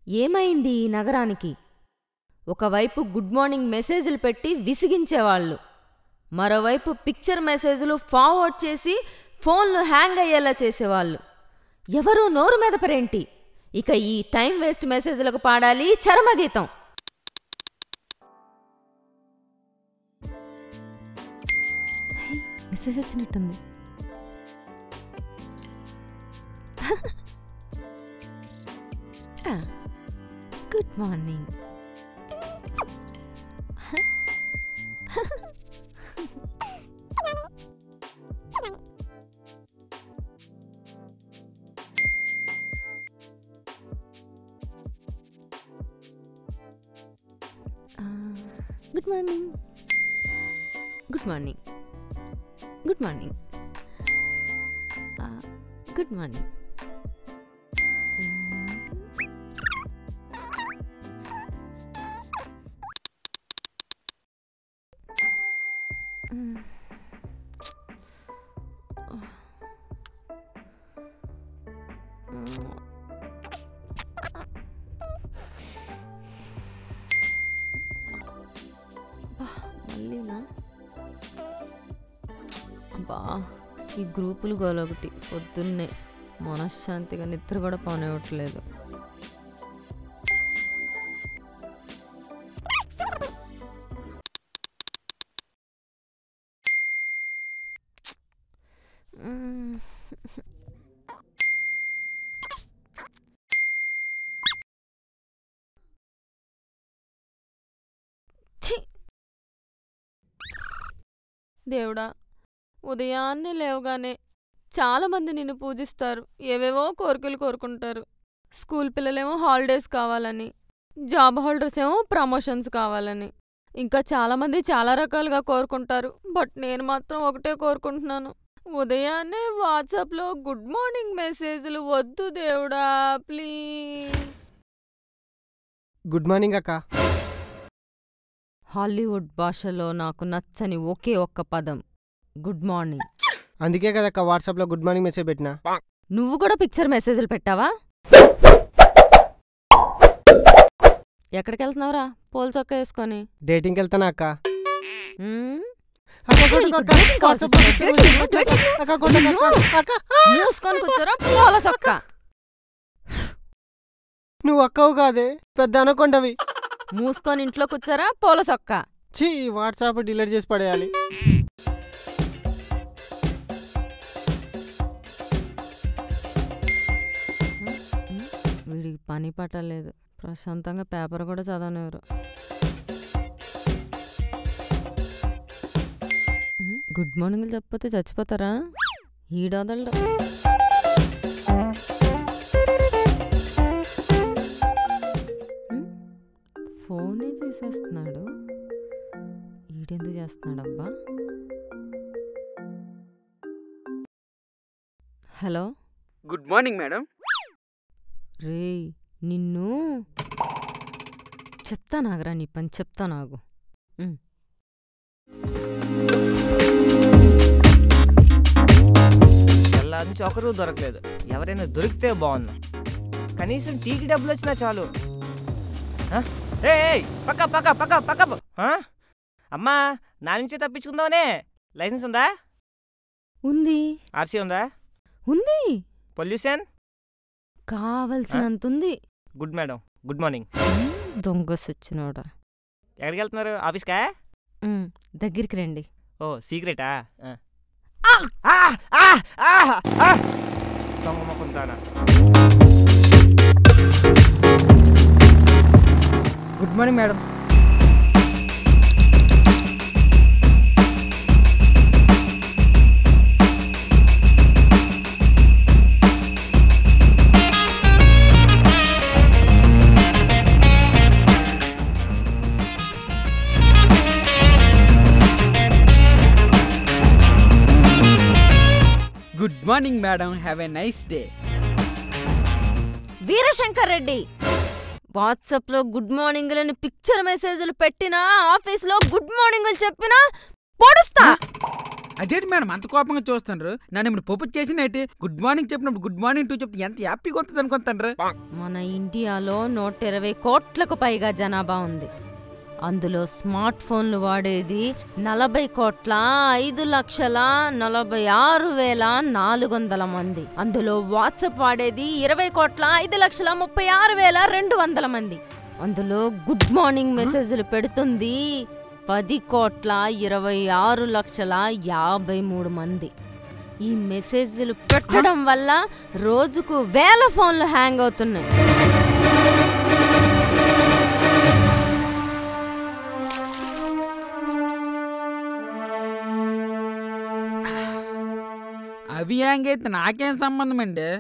ఏమైంది ఈ నగరానికి ఒకవైపు గుడ్ మార్నింగ్ మెసేజ్లు పెట్టి విసిగించేవాళ్ళు మరోవైపు పిక్చర్ మెసేజ్లు ఫార్వర్డ్ చేసి ఫోన్లు హ్యాంగ్ అయ్యేలా చేసేవాళ్ళు ఎవరూ నోరు మెదపరేంటి ఇక ఈ టైం వేస్ట్ మెసేజ్లకు పాడాలి చరమగీతం హై, మెసేజ్ వచ్చినట్టుంది good morning good morning good morning good morning good morning మళ్ళీనా అబ్బా ఈ గ్రూపులు గోలొకటి పొద్దున్నే మనశ్శాంతిగా నిద్ర కూడా పోనివ్వట్లేదు మ్మ్. ఛీ! దేవుడా ఉదయాన్నే లేవగానే చాలామంది నిన్ను పూజిస్తారు ఏవేవో కోరికలు కోరుకుంటారు స్కూల్ పిల్లలేమో హాలిడేస్ కావాలని జాబ్ హోల్డర్స్ ఏమో ప్రమోషన్స్ కావాలని ఇంకా చాలామంది చాలా రకాలుగా కోరుకుంటారు బట్ నేను మాత్రం ఒకటే కోరుకుంటున్నాను ఉదయాన్నే వాట్సాప్లో గుడ్ మార్నింగ్ మెసేజ్లు వద్దు దేవుడా ప్లీజ్ గుడ్ మార్నింగ్ అక్క హాలీవుడ్ భాషలో నాకు నచ్చని ఒకే ఒక్క పదం గుడ్ మార్నింగ్ అందుకే కదక్క వాట్సాప్లో గుడ్ మార్నింగ్ మెసేజ్ పెట్టినా నువ్వు కూడా పిక్చర్ మెసేజ్లు పెట్టావా ఎక్కడికి వెళ్తున్నావురా పూల చొక్కా వేసుకొని డేటింగ్కి వెళ్తానా అక్క మ్మ్? అక్క, కొట్టుకో అక్క. Dating calls వాట్సాప్లో వచ్చినాయి. picture Dating, పెట్టు. dating. అక్క, కొట్టుకో అక్క. అక్క, ఆ! మూసుకొని కూర్చోరా పూల చొక్కా నువ్వు అక్కవు కాదే పెద్ద అనకొండవి మూసుకొని ఇంట్లో కూర్చోరా పూల చొక్కా ఛీ వాట్సాప్ డిలీట్ చేసి పడేయాలి మ్మ్? వీడికి పని పట్టలేదు ప్రశాంతంగా పేపర్ కూడా చదవనివ్వరు మ్మ్? గుడ్ మార్నింగ్ చెప్పకపోతే చచ్చిపోతారా ఈడోదళ్ళు మ్మ్? ఫోనే చేసేస్తున్నాడు ఈడెందుకు చేస్తున్నాడబ్బా హలో గుడ్ మార్నింగ్ మేడం రే నిన్ను చెప్తా నాగరా నీ పని చెప్తా నాగు తెల్లారి నుంచి ఒకరు దొరకలేదు ఎవరైనా దొరికితే బాగుంది కనీసం టీకి డబ్బులు వచ్చినా చాలు ఆ? ఏయ్, ఏయ్, పక్క పక్క పక్క పక్క పో. ఆ? అమ్మా నా నుంచి తప్పించుకుందామనే లైసెన్స్ ఉందా ఉంది ఆర్సీ ఉందా ఉంది పొల్యూషన్ కావలసినంత ఉంది గుడ్ మేడం గుడ్ మార్నింగ్ మ్మ్, దొంగ సచ్చినోడా ఎక్కడికి వెళ్తున్నారు ఆఫీస్కా మ్మ్, దగ్గరికి రండి ఓ సీక్రెటా ఆ. ఆ! ఆ! ఆ! ఆ! ఆ! దొంగ మొఖం దానా good morning madam good morning madam have a nice day Veerashankar Reddy వాట్సాప్లో గుడ్ మార్నింగ్లని పిక్చర్ మెసేజ్లు పెట్టినా ఆఫీస్లో గుడ్ మార్నింగ్లు చెప్పినా పొడుస్తా అదేంటి మేడం అంత కోపంగా చూస్తున్నారు నన్ను ఇప్పుడు పప్పు చేసినట్టు గుడ్ మార్నింగ్ చెప్పినప్పుడు గుడ్ మార్నింగ్ టూ చెప్తే ఎంత హ్యాపీగా ఉంటుంది అనుకుంటారు మన ఇండియాలో నూట ఇరవై కోట్లకు పైగా జనాభా ఉంది అందులో స్మార్ట్ ఫోన్లు వాడేది నలభై కోట్ల ఐదు లక్షల నలభై ఆరు వేల నాలుగు వందల మంది అందులో వాట్సాప్ వాడేది ఇరవై కోట్ల ఐదు లక్షల ముప్పై ఆరు వేల రెండు వందల మంది అందులో గుడ్ మార్నింగ్ మెసేజ్లు పెడుతుంది పది కోట్ల ఇరవై ఆరు లక్షల యాభై మూడు మంది ఈ మెసేజ్లు పెట్టడం వల్ల రోజుకు వేల ఫోన్లు హ్యాంగ్ అవుతున్నాయి అవి హ్యాంగ్ అయితే నాకేం సంబంధం అండి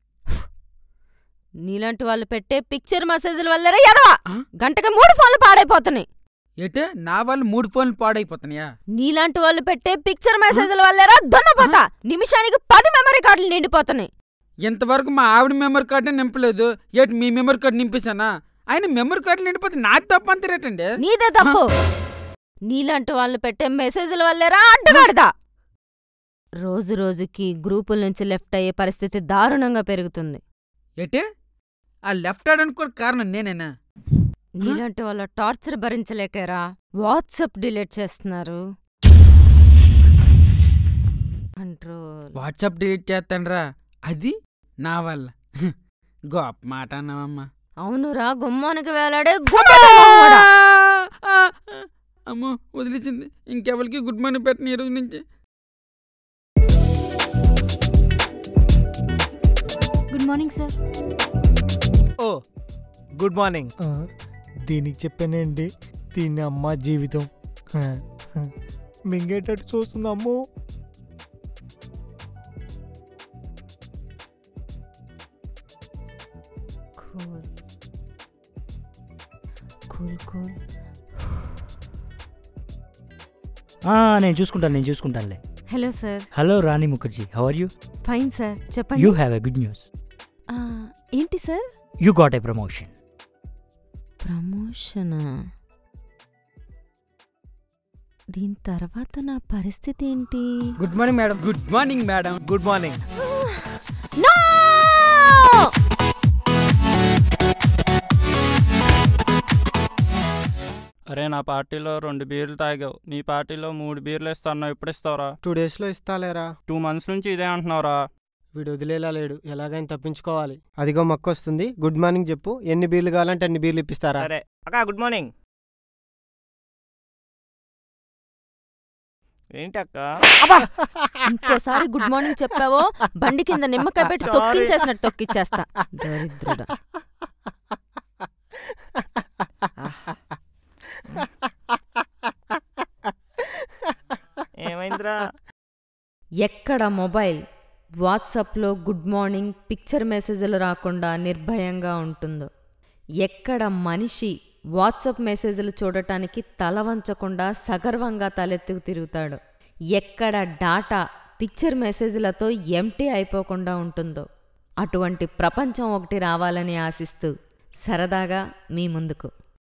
నీలాంటి వాళ్ళు పెట్టే పిక్చర్ మెసేజ్ల వల్లరా ఎదవా ఆ? గంటకి మూడు ఫోన్లు పాడైపోతున్నాయి ఏటే నా వాళ్ళు మూడు ఫోన్లు పాడైపోతున్నాయా నీలాంటి వాళ్ళు పెట్టే పిక్చర్ మెసేజ్ల వల్లరా దొన్నపోత నిమిషానికి పది మెమరీ కార్డులు నిండిపోతున్నాయి ఇంతవరకు మా ఆవిడ మెమరీ కార్డు నింపలేదు ఏటి మీ మెమరీ కార్డు నింపేశానా ఆయన మెమరీ కార్డు నిండిపోతే నాది తప్పు అంతరేటండి నీదే తప్పు నీలాంటి వాళ్ళు పెట్టే మెసేజ్ల వల్లేరా అడ్డగాడదా రోజు రోజుకి గ్రూపుల నుంచి లెఫ్ట్ అయ్యే పరిస్థితి దారుణంగా పెరుగుతుంది ఏటే ఆ లెఫ్ట్ హ్యాండ్ అనుకోని కారణం నేనేనా నీలాంటి వాళ్ళ టార్చర్ భరించలేకరా వాట్సాప్ డిలీట్ చేస్తున్నారు కంట్రోల్ వాట్సాప్ డిలీట్ చేస్తానరా అది నా వల్ల గొప్ప మాట అన్నావమ్మా అవునురా గుమ్మానికి వేలాడే గుడ్డ మొహోడా. ఆ! అమ్మో వదిలేసింది ఇంకెవరికి గుడ్ మార్నింగ్ పెట్టిన ఈ రోజు నుంచి good morning sir oh good morning ఆ, దీనికి చెప్పానండి దీని అమ్మ జీవితం ఆ, ఆ, మింగేటట్టు చూస్తుంది అమ్మో కూల్ కూల్ కూల్ ఆ, నేను చూసుకుంటాను నేను చూసుకుంటానులే hello sir hello Rani Mukherjee how are you fine sir you చెప్పండి హ్యావ్ ఎ గుడ్ న్యూస్ ఆ, ఏంటి sir you got a promotion ప్రమోషనా దీని తర్వాత నా పరిస్థితి ఏంటి good morning madam good morning madam good morning No! అరే నా పార్టీలో రెండు బీర్లు తాగావు నీ పార్టీలో మూడు బీర్లు ఇస్తాను ఎప్పుడు ఇస్తావురా టూ డేస్లో ఇస్తాలేరా టూ మంత్స్ నుంచి ఇదే అంటున్నావురా వీడు వదిలేలా లేడు ఎలాగైనా తప్పించుకోవాలి అదిగో మక్క వస్తుంది గుడ్ మార్నింగ్ చెప్పు ఎన్ని బీర్లు కావాలంటే అన్ని బీర్లు ఇప్పిస్తారా సరే అక్క గుడ్ మార్నింగ్ ఏంటి అక్క ఇంకోసారి గుడ్ మార్నింగ్ చెప్పావో బండి కింద నిమ్మకాయ పెట్టి Sorry. తొక్కించేసినట్టు తొక్కిచ్చేస్తా దరిద్రుడా ఏమైందిరా ఎక్కడ మొబైల్ వాట్సాప్లో గుడ్ మార్నింగ్ పిక్చర్ మెసేజ్లు రాకుండా నిర్భయంగా ఉంటుందో ఎక్కడ మనిషి వాట్సాప్ మెసేజ్లు చూడటానికి తల వంచకుండా సగర్వంగా తలెత్తుకు తిరుగుతాడో ఎక్కడ డాటా పిక్చర్ మెసేజ్లతో ఎంటీ అయిపోకుండా ఉంటుందో అటువంటి ప్రపంచం ఒకటి రావాలని ఆశిస్తూ సరదాగా మీ ముందుకు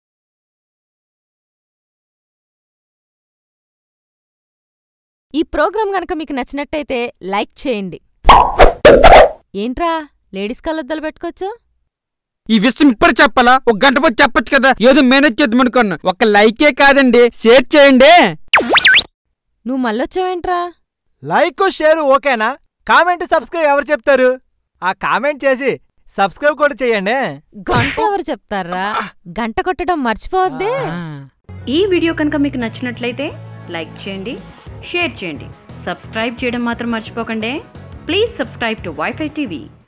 ఈ ప్రోగ్రాం గనక మీకు నచ్చినట్టయితే లైక్ చేయండి ఏంట్రా లేడీస్ కళ్ళద్దాలు పెట్టుకోవచ్చు ఈ విషయం ఇప్పుడు చెప్పాలా ఒక గంట పోతే చెప్పొచ్చు కదా ఏదో మేనేజ్ చేద్దాం అనుకున్నా ఒక లైకే కాదండి షేర్ చేయండి నువ్వు మళ్ళొచ్చావేంట్రా లైక్ షేర్ ఓకేనా కామెంట్ సబ్స్క్రైబ్ ఎవరు చెప్తారు ఆ కామెంట్ చేసి సబ్స్క్రైబ్ కూడా చేయండి గంట ఎవరు చెప్తారా గంట కొట్టడం మర్చిపోవద్దే ఆ. ఈ వీడియో కనుక మీకు నచ్చినట్లయితే లైక్ చేయండి షేర్ చేయండి సబ్స్క్రైబ్ చేయడం మాత్రం మర్చిపోకండి please subscribe to WiFi TV